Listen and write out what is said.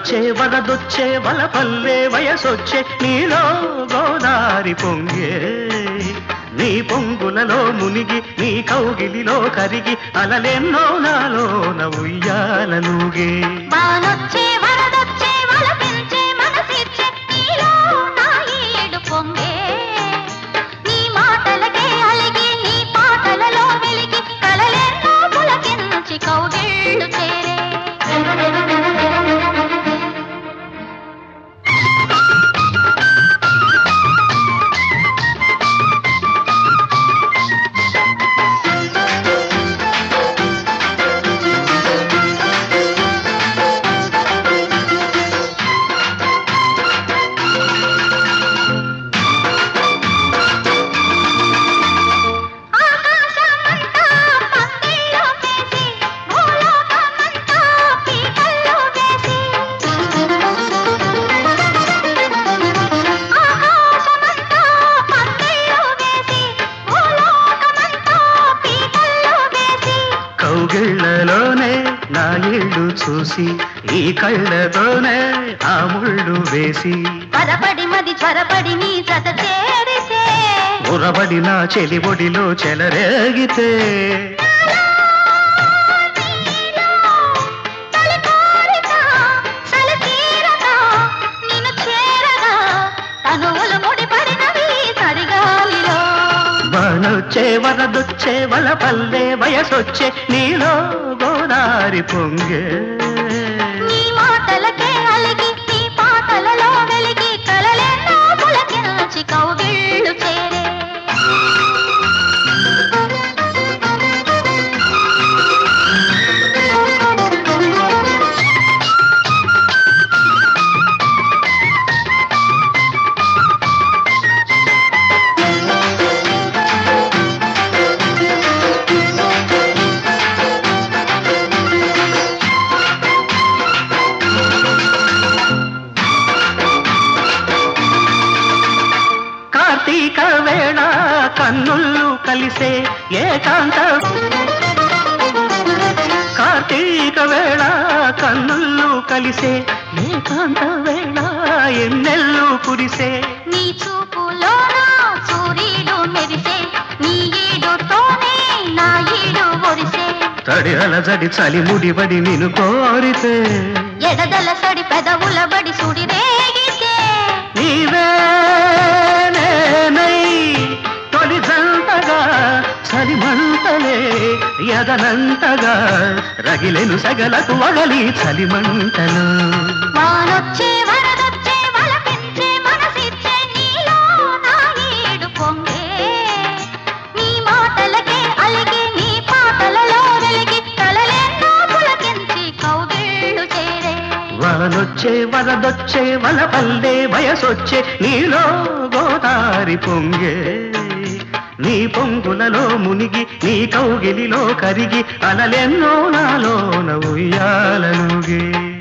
వానొచ్చే వరదొచ్చే వలపల్లే వయసొచ్చే నీలో గోదారి పొంగే నీ పొంగులలో మునిగి నీ కౌగిలిలో కరిగి అలలెన్నో నాలోన ఉయ్యాలనుగే వానొచ్చే వరదొచ్చే వలపించే మనసిచ్చే నీలో నా ఏడు పొంగే నీ మాటలకే అలిగి నీ పాటలలో వెలిగి కలలెన్నో పులకించి కౌగిళ్ళు చేరే ఆకాశమంతా పందిళ్ళో వేసి భూలోకమంతా పీకల్లో వేసి ఆకాశమంతా పందిళ్ళో వేసి భూలోకమంతా పీకల్లో వేసి కౌగిళ్లలోనే నా ఇళ్ళు చూసి ఈ కళ్ళతోనే ఆ ముళ్ళు వేసి త్వరపడి మది త్వరపడి నీ జత చేరితే ఉరబడి నా చెలి ఒడిలో చెలరేగితే చలి కోరిక చలి తీరక నిన్ను చేరగా తనువులు ముడిపడినవి సరిగాలిలో వానొచ్చే వరదొచ్చే వలపల్లే వయసొచ్చే నీలో గోదారి పొంగే నీ మాటలకే అలిగి నీ పాటలలో వెలిగి కలలెన్నో పులకించి కౌగిళ్ళు చేరే కార్తీక వేళ కన్నుళ్ళు కలిసే ఏకాంత కార్తీక వేళ కన్నుళ్ళు కలిసే ఏకాంత వేళ ఎన్నెల్లు కురిసే నీ చూపులోన సూర్యుడు మెరిసే నీ ఈడుతోనే నా ఈడు ఒరిసే తడి అలజడి చలి ముడిబడి నిన్ను కోరితే ఎడదల సడి పెదవుల బడి సుడి రేగితే నీవే నేనై తొలి జంటగా చలిమంటలే ఎదనంతగా రగిలెను సగలకు వగలి చలిమంటలు వానొచ్చే వరదొచ్చే వలపించే మనసిచ్చే నీలో నా ఈడు పొంగే నీ మాటలకే అలిగి నీ పాటలలో వెలిగి కలలెన్నో పులకించి కౌగిళ్ళు చేరే వానొచ్చే వరదొచ్చే వలపల్లే వయసొచ్చే నీలో గోదారి పొంగే నీ పొంగులలో మునిగి నీ కౌగిలిలో కరిగి అలలెన్నో నాలోన ఉయ్యాలనుగే